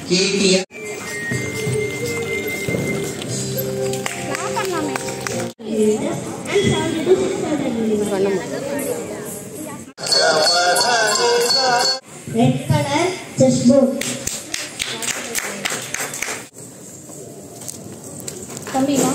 KTM Red color chessboard. தம்பி வா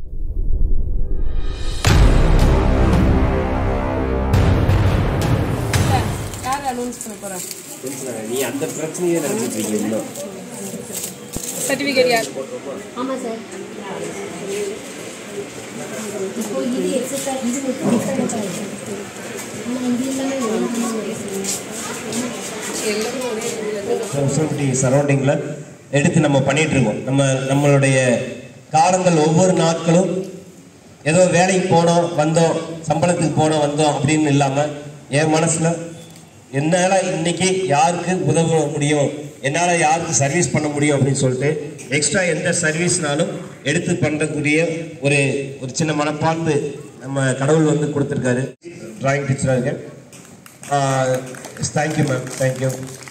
யார் அனௌன்ஸ் பண்ண போறா நீ அந்த பிரச்சனையே நினைச்சிட்டு இருக்கீங்க இன்னும் சர்டிஃபிகேட் யார் ஆமாம் சார் இப்போ இது எக்ஸட்ரா இது மட்டும் டிஃப்ரெண்ட் ஆகிடும் ஆனால் இது எல்லாமே சொசைட்டி சரௌண்டிங்கில் எடுத்து நம்ம பண்ணிட்டு இருக்கோம் நம்ம நம்மளுடைய காலங்கள் ஒவ்வொரு நாட்களும் ஏதோ வேலைக்கு போனோம் வந்தோம் சம்பளத்துக்கு போனோம் வந்தோம் அப்படின்னு இல்லாமல் என் மனசில் என்னால் இன்னைக்கு யாருக்கு உதவ முடியும் என்னால் யாருக்கு சர்வீஸ் பண்ண முடியும் அப்படின்னு சொல்லிட்டு எக்ஸ்ட்ரா எந்த சர்வீஸ்னாலும் எடுத்து பண்ணக்கூடிய ஒரு ஒரு சின்ன மனப்பான்பு நம்ம கடவுள் வந்து கொடுத்துருக்காரு டிராயிங் டீச்சராக இருக்கேன் தேங்க்யூ மேம் தேங்க்யூ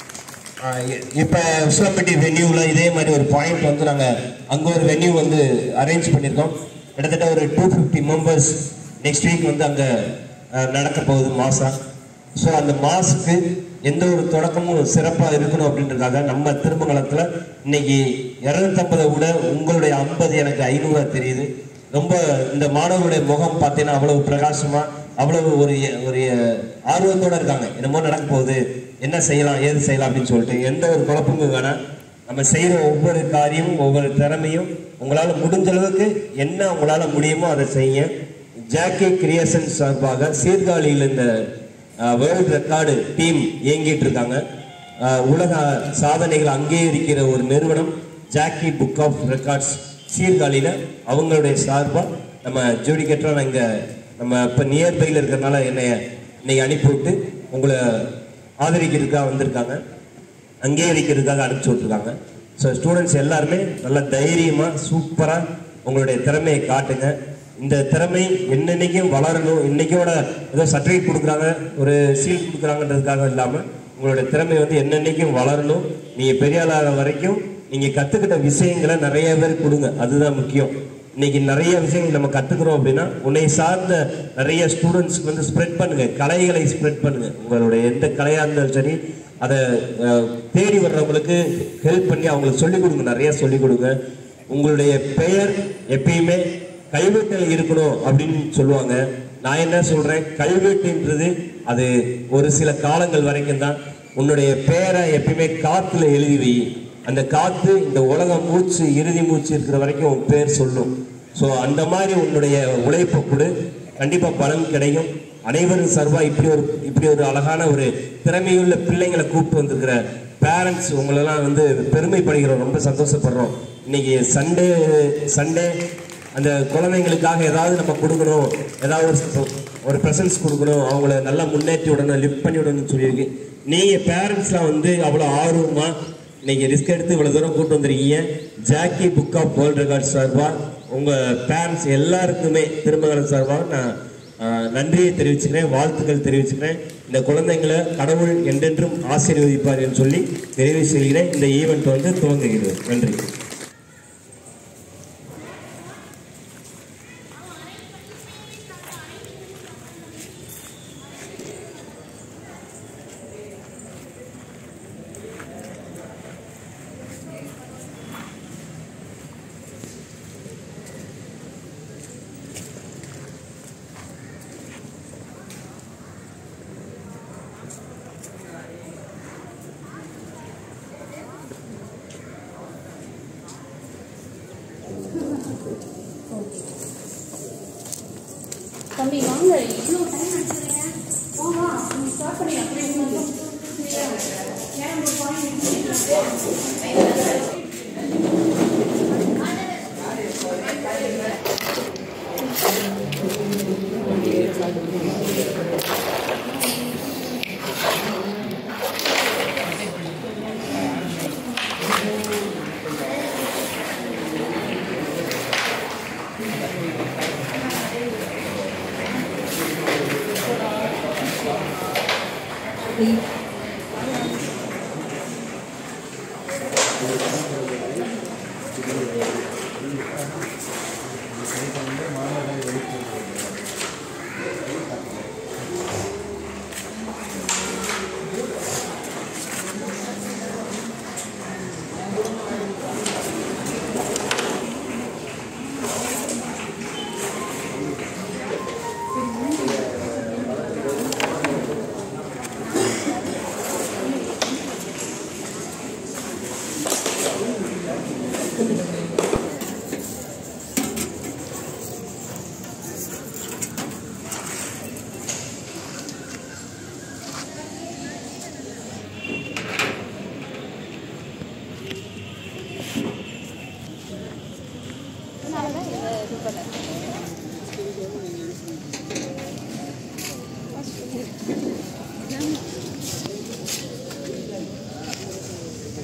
இப்போ உசிலம்பட்டி வென்யூவில் இதே மாதிரி ஒரு பாயிண்ட் வந்து நாங்கள் அங்கே ஒரு வென்யூ வந்து அரேஞ்ச் பண்ணியிருக்கோம் கிட்டத்தட்ட ஒரு two fifty members next week வந்து அங்கே நடக்க போகுது மாசா ஸோ அந்த மாசுக்கு எந்த ஒரு தொடக்கமும் சிறப்பாக இருக்கணும் அப்படின்றதுக்காக நம்ம திருமங்கலத்தில் இன்னைக்கு இரநூத்தம்பதை விட உங்களுடைய ஐம்பது எனக்கு ஐநூறுவா தெரியுது ரொம்ப இந்த மாணவர்களுடைய முகம் பார்த்தீங்கன்னா அவ்வளவு பிரகாசமா அவ்வளவு ஒரு ஒரு ஆர்வத்தோட இருக்காங்க என்னமோ நடக்க போகுது என்ன செய்யலாம் ஏது செய்யலாம் அப்படின்னு சொல்லிட்டு எந்த ஒரு குழப்பமும் வேணாம் நம்ம செய்யற ஒவ்வொரு காரியமும் ஒவ்வொரு திறமையும் உங்களால முடிஞ்ச அளவுக்கு என்ன உங்களால முடியுமோ அதை செய்ய ஜாக்கி கிரியேஷன் சார்பாக சீர்காழியில் இந்த வேர்ல்ட் ரெக்கார்டு டீம் இயங்கிட்டு இருக்காங்க அஹ், உலக சாதனைகள் அங்கீகரிக்கிற ஒரு நிறுவனம் ஜாக்கி புக் ஆஃப் ரெக்கார்ட்ஸ் சீர்காழியில் அவங்களுடைய சார்பாக நம்ம ஜூடிகேட்டராக இங்கே நம்ம இப்போ நியர்பையில் இருக்கிறனால என்னை இன்னைக்கு அனுப்பிவிட்டு உங்களை ஆதரிக்கிறதுக்காக வந்திருக்காங்க அங்கீகரிக்கிறதுக்காக அனுப்பிச்சி விட்ருக்காங்க ஸோ ஸ்டூடெண்ட்ஸ் எல்லாருமே நல்ல தைரியமாக சூப்பராக உங்களுடைய திறமையை காட்டுங்க இந்த திறமை என்னன்னைக்கும் வளரணும் இன்னைக்கோட ஏதோ சர்டிஃபிகேட் கொடுக்குறாங்க ஒரு சீல் கொடுக்குறாங்கன்றதுக்காக இல்லாமல் உங்களுடைய திறமை வந்து என்னன்னைக்கும் வளரணும் நீங்கள் பெரிய ஆளாகிற வரைக்கும் நீங்கள் கற்றுக்கிட்ட விஷயங்களை நிறைய பேர் கொடுங்க அதுதான் முக்கியம் இன்னைக்கு நிறைய விஷயங்கள் நம்ம கற்றுக்குறோம் அப்படின்னா உன்னை சார்ந்த நிறைய ஸ்டூடெண்ட்ஸ்க்கு வந்து ஸ்ப்ரெட் பண்ணுங்க கலைகளை ஸ்ப்ரெட் பண்ணுங்க உங்களுடைய எந்த கலையாக இருந்தாலும் சரி அதை அஹ், தேடி வர்றவங்களுக்கு ஹெல்ப் பண்ணி அவங்களுக்கு சொல்லிக் கொடுங்க நிறைய சொல்லிக் கொடுங்க உங்களுடைய பெயர் எப்பயுமே கல்வெட்டில் இருக்கணும் அப்படின்னு சொல்லுவாங்க நான் என்ன சொல்றேன் கல்வெட்டுன்றது அது ஒரு சில காலங்கள் வரைக்கும் தான் உன்னுடைய பெயரை எப்பயுமே காத்துல எழுதி வை அந்த காத்து இந்த உலகம் மூச்சு இறுதி மூச்சு இருக்கிற வரைக்கும் உன் பேர் சொல்லும் ஸோ அந்த மாதிரி உன்னுடைய உழைப்பை கொடு கண்டிப்பா பலன் கிடைக்கும் அனைவரும் சர்வா இப்படி ஒரு இப்படி ஒரு அழகான ஒரு திறமையுள்ள பிள்ளைங்களை கூப்பிட்டு வந்திருக்கிற பேரண்ட்ஸ் உங்களெல்லாம் வந்து பெருமைப்படுகிறோம் ரொம்ப சந்தோஷப்படுறோம் இன்னைக்கு சண்டே சண்டே அந்த குழந்தைங்களுக்காக ஏதாவது நம்ம கொடுக்கணும் ஏதாவது ஒரு ஒரு ப்ரெசன்ஸ் கொடுக்கணும் அவங்கள நல்லா முன்னேற்றி விடணும் லிஃப்ட் பண்ணி விடணும்னு சொல்லியிருக்கு நீங்கள் பேரண்ட்ஸ்லாம் வந்து அவ்வளோ ஆர்வமாக இன்னைக்கு ரிஸ்க் எடுத்து இவ்வளோ தூரம் கூட்டு வந்திருக்கீங்க Jackie book of world record சார்பாக உங்கள் பேரண்ட்ஸ் எல்லாருக்குமே திருமகலம் சார்பாக நான் ஆஹ், நன்றியை தெரிவிச்சுக்கிறேன் வாழ்த்துக்கள் தெரிவிச்சுக்கிறேன் இந்த குழந்தைங்களை கடவுள் என்றென்றும் ஆசீர்வதிப்பார் என்று சொல்லி தெரிவு செய்கிறேன் இந்த ஈவெண்ட் வந்து துவங்குகிறது நன்றி தம்பி வாங்க இவ்வளோ டைம் எடுத்துறீங்க வா வா நீ ஸ்டார்ட் பண்ணி அப்படியே உட்காந்து. சரியா? ஏன் ஒரு point ஆ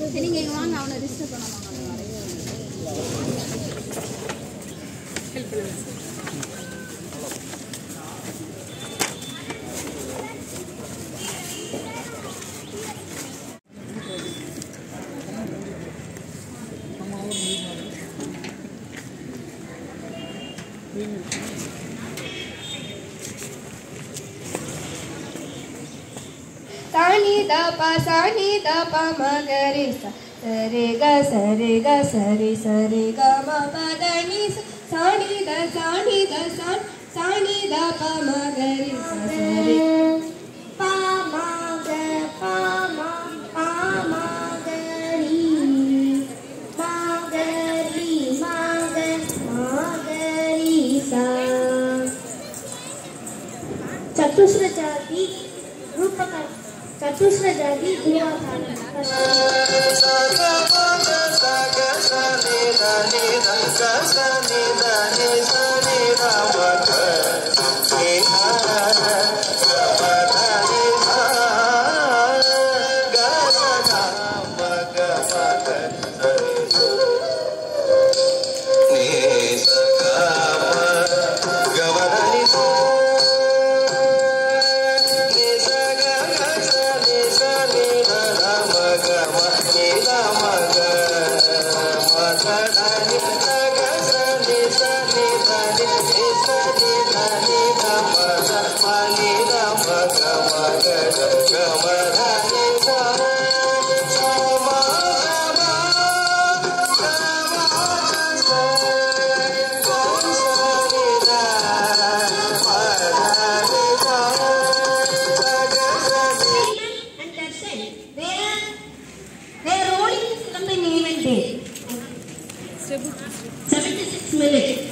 சரி நீங்க இங்க வாங்க அவனை டிஸ்டர்ப் பண்ண வாங்க ஹெல்ப் பண்ணுங்க சாணி த ப சாணி த ப ம க ரி ச சரி க சரி க சரி சரி க ம ப த நி ச சாணி த சாணி த சாண் சாணி த ப ம க ரி ச சரி ப ம க ப ம ப ம க ரி ம க ரி ம க ம க ரி சா ಚತುಸ್ರ ಜಾತಿ ರೂಪಕ ಚತುಸ್ರ ಜಾತಿ and Darshan, they are they are rolling this film in even day. 76 minutes.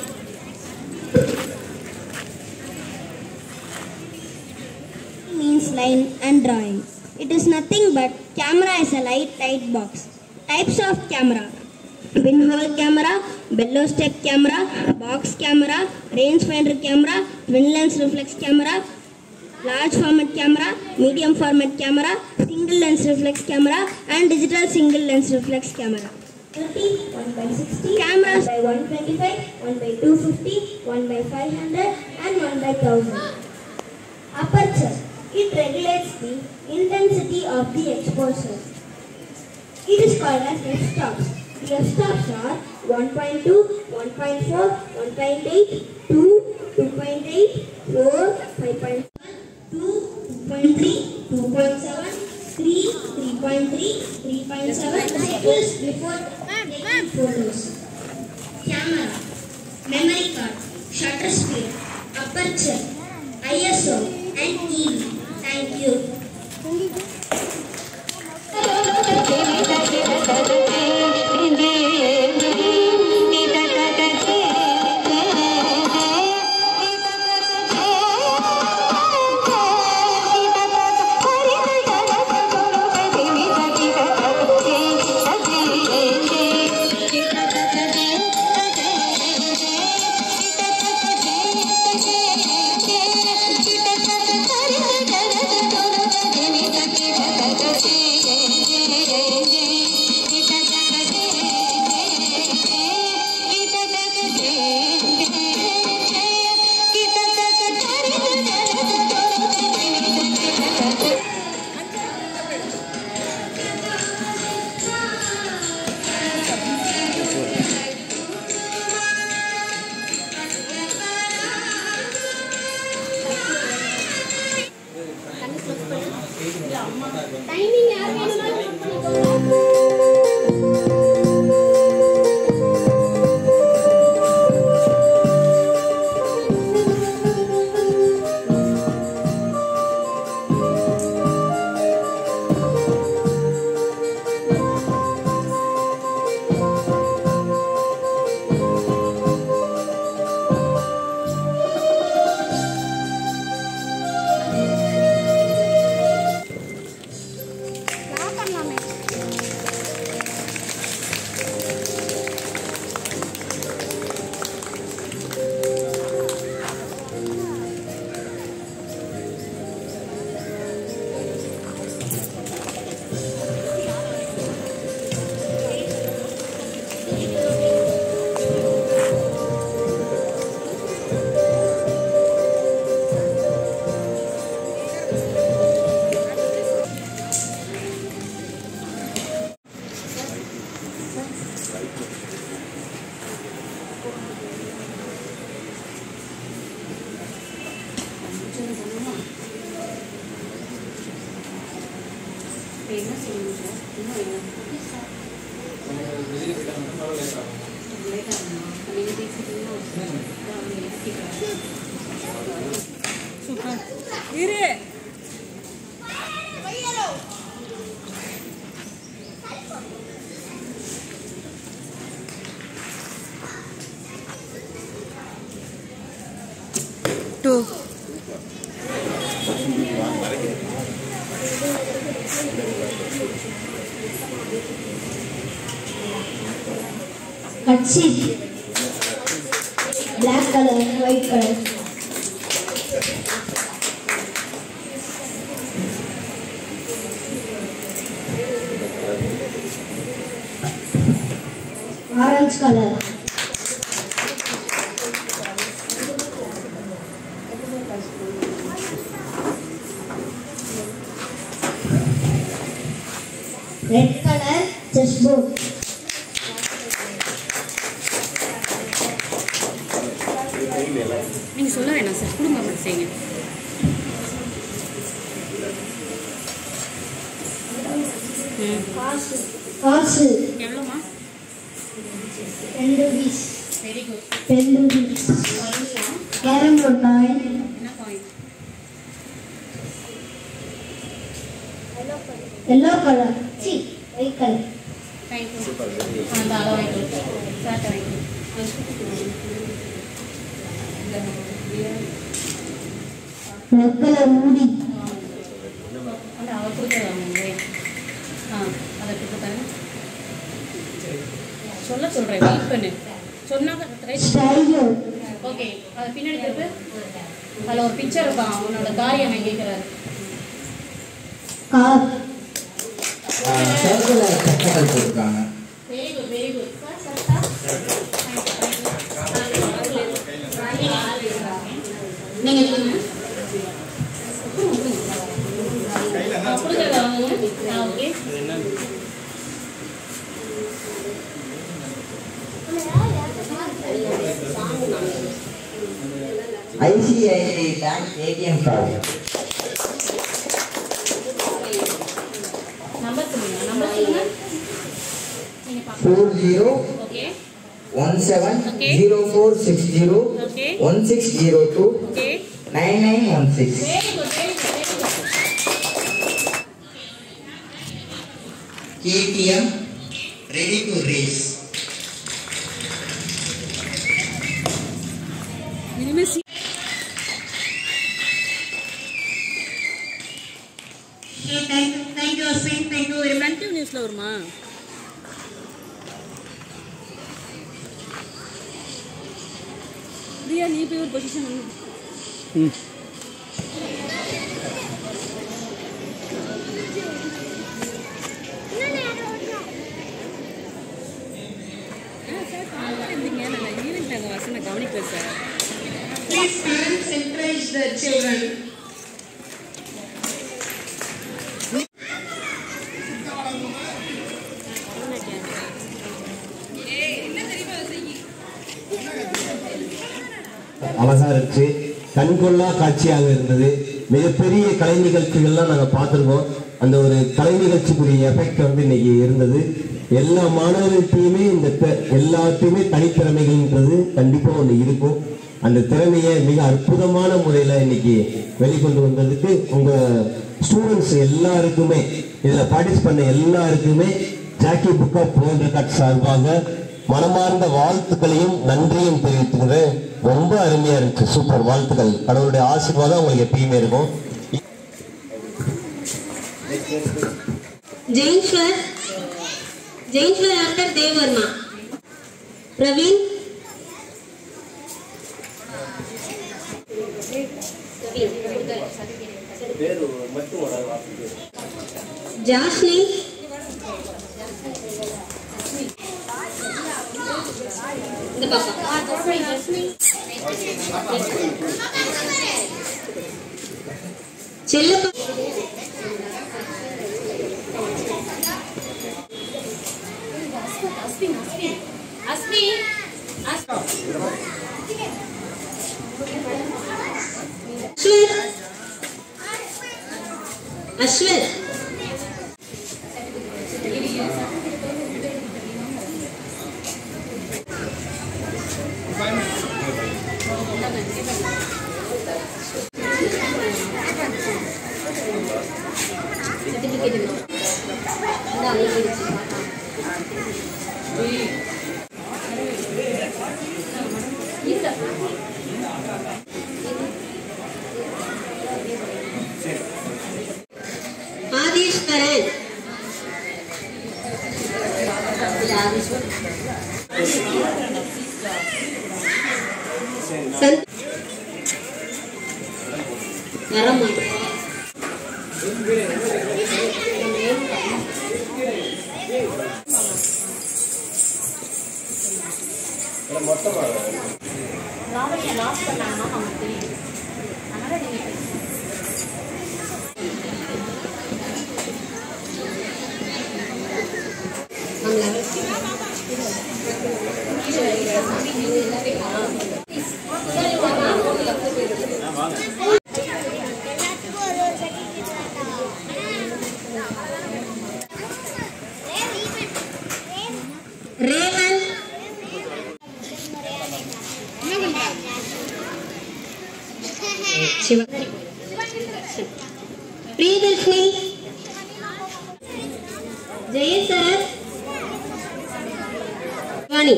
means line and drawing. It is nothing but camera is a light tight box. Types of camera. Pinhole camera, bellow step camera, box camera, rangefinder camera, twin lens reflex camera, large format camera, medium format camera, single lens reflex camera, and digital single lens reflex camera. 30, 1 by 60, cameras 1 by 125, 1 by 250, 1 by 500, and 1 by 1000. Aperture. It regulates the intensity of the exposure. It is called as f-stops. The f-stops are 1.2, 1.4, 1.8, 2, 2.8, 4, 5.1, 2, 2.3, 2.7, 3, 3.3, 3.7. Cycles before taking photos. Camera, memory card, shutter speed, aperture, ISO, and EV. Thank you. Timing யார் வேணுமாலும் பண்ணிக்கோங்க நான் பண்ணலாமே இப்போ என்ன செய்யணும் sir இன்னும் என்ன லேட்டாக ஆகுமா நீங்கள் பேசிட்டீங்கன்னா அவங்க இறக்கிடுறாங்க சூப்பர் இரு two cut sheet black colour white colour orange colour red colour chess board நீங்கள் சொல்ல வேணாம் சார் குடும்பம் மட்டும் செய்யுங்க ம் காசு எவ்வளோமா ரெண்டு பீஸ் வெரி குட் ரெண்டு பீஸ் கேரம் போர்ட் காயின் என்ன பாயிண்ட் எல்லோ கலர் சி ஒயிட் கலர் தேங்க்யூ அந்த அளவு வாங்கிட்டு சாட்டை வாங்கிட்டு ரெட் கலர் மூடி அந்த அவள் கொடுத்தது அவங்க ஆ அதை கொடுத்தாங்க சொல்ல சொல்கிறேன் வெயிட் பண்ணு சொன்னாக்க ரைட் ஸ்டைலோ ஓகே அது பின்னாடி திருப்பு அதில் ஒரு பிக்சர் இருப்பான் அவனோட காரியம் அவன் கேட்குறாரு கார் சர்க்கிளில் சட்டங்கள் போட்டிருக்காங்க வெரி குட் வெரி குட் நீங்கள் சொல்லுங்க கொடுக்குறதா ஆ okay ICICI bank ATM card number சொல்லுங்க நம்பர் சொல்லுங்க நீங்கள் பார்க்க four zero okay one seven Okay. Zero four six zero Okay. One six zero two okay nine nine one six very good very good very good KTM ready to race இனிமேல் சி thank you Ashwin thank you very much கண்டிவ் நியூஸில் வருமா பிரியா நீ போய் ஒரு position வந்து ஆ sir காலையில் இருந்தீங்க நான் ஈவெண்ட் நாங்கள் வசன கவனிப்பேன் sir Please parents encourage the children. அழகா இருந்துச்சு கண்கொள்ளா காட்சியாக இருந்தது மிகப்பெரிய கலை நிகழ்ச்சிகள்லாம் நாங்கள் பார்த்துருக்கோம் அந்த ஒரு கலை நிகழ்ச்சிக்குரிய எஃபெக்ட் வந்து இன்னைக்கு இருந்தது எல்லா மாணவர்கள்ட்டையுமே இந்த தெ- எல்லாத்தையுமே தனித்திறமைகள்ன்றது கண்டிப்பா ஒன்று இருக்கும் அந்த திறமையை மிக அற்புதமான முறையில் இன்னைக்கு வெளிக்கொண்டு வந்ததுக்கு உங்க ஸ்டூடெண்ட்ஸ் எல்லாருக்குமே இதுல பார்ட்டிசிபேட் பண்ண எல்லாருக்குமே Jackie book of world record சார்பாக மனமார்ந்த வாழ்த்துக்களையும் நன்றியும் தெரிவித்துக்கிறேன் ரொம்ப அருமையா இருந்துச்சு சூப்பர் வாழ்த்துக்கள் கடவுளுடைய ஆசீர்வாதம் உங்களுக்கு எப்பயுமே இருக்கும் ஜெயின்ஸ்வர் ஜெயின்ஸ்வர் ஆஃப்டர் தேவர்மா பிரவீன் ஜாஸ்னி இந்த பாப்பா செல்லப்பா அஸ்வின் அஸ்வர் அஸ்வர் சர்டிஃபிகேட் இந்த அங்கீகரிச்சு இல்ல ஆதீஸ்வரன் இல்ல ஆதீஸ்வர் சந்த் வரமா லாபத்தை லாஸ் பண்ணாங்கன்னா நமக்கு தெரியும் அதனால நீங்க ரேவன் சிவா பிரியதர்ஷினி ஜெயசரத் வாணி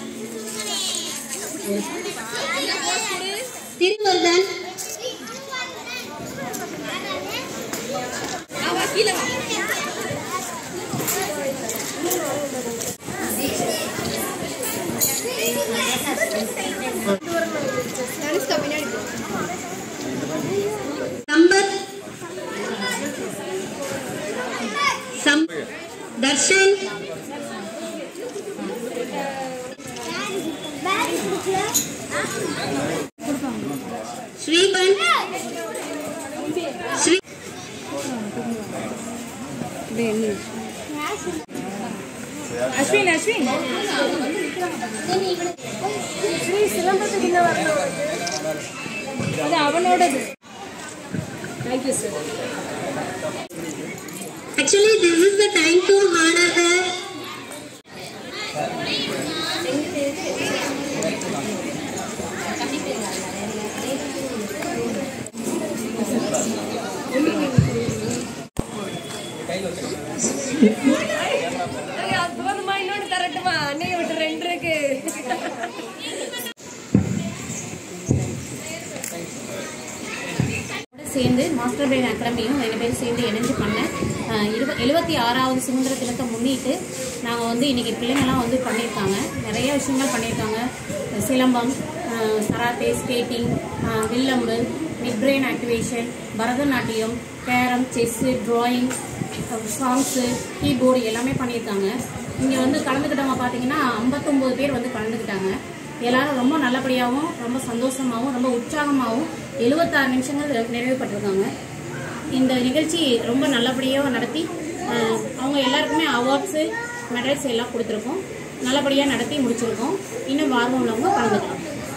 திருவர்தன் சம்பத் சம் தர்ஷன் ஸ்ரீபன் ஸ்ரீ அஸ்வின் அஸ்வின் அது அவனோடது thank you sir Actually, this is the time to honor the போதுமா இன்னொன்று தரட்டுமா அன்னைய விட்டு ரெண்டு இருக்கு கூட சேர்ந்து மாஸ்டர் பிரெயின் அகாடமியும் ரெண்டு பேரும் சேர்ந்து இணைஞ்சு பண்ண அஹ், இருப எழுபத்தி ஆறாவது சுதந்திர தினத்தை முன்னிட்டு நாங்கள் வந்து இன்னைக்கு பிள்ளைங்கள்லாம் வந்து பண்ணியிருக்காங்க நிறைய விஷயங்கள் பண்ணியிருக்காங்க சிலம்பம் அஹ், கராத்தே ஸ்கேட்டிங் அஹ், வில்லம்பு mid brain activation Bharatanatyam carrom chess drawing songs keyboard எல்லாமே பண்ணியிருக்காங்க இங்கே வந்து கலந்துக்கிட்டவங்க பார்த்தீங்கன்னா ஐம்பத்தொம்போது பேர் வந்து கலந்துக்கிட்டாங்க எல்லாரும் ரொம்ப நல்லபடியாகவும் ரொம்ப சந்தோஷமாகவும் ரொம்ப உற்சாகமாகவும் எழுபத்தாறு நிமிஷங்கள் நிறைவு- நிறைவு பட்டிருக்காங்க இந்த நிகழ்ச்சி ரொம்ப நல்லபடியாக நடத்தி அஹ், அவங்க எல்லாருக்குமே அவார்ட்ஸு மெடல்ஸ் எல்லாம் கொடுத்துருக்கோம் நல்லபடியாக நடத்தி முடிச்சிருக்கோம் இன்னும் ஆர்வம் உள்ளவங்க கலந்துக்கலாம்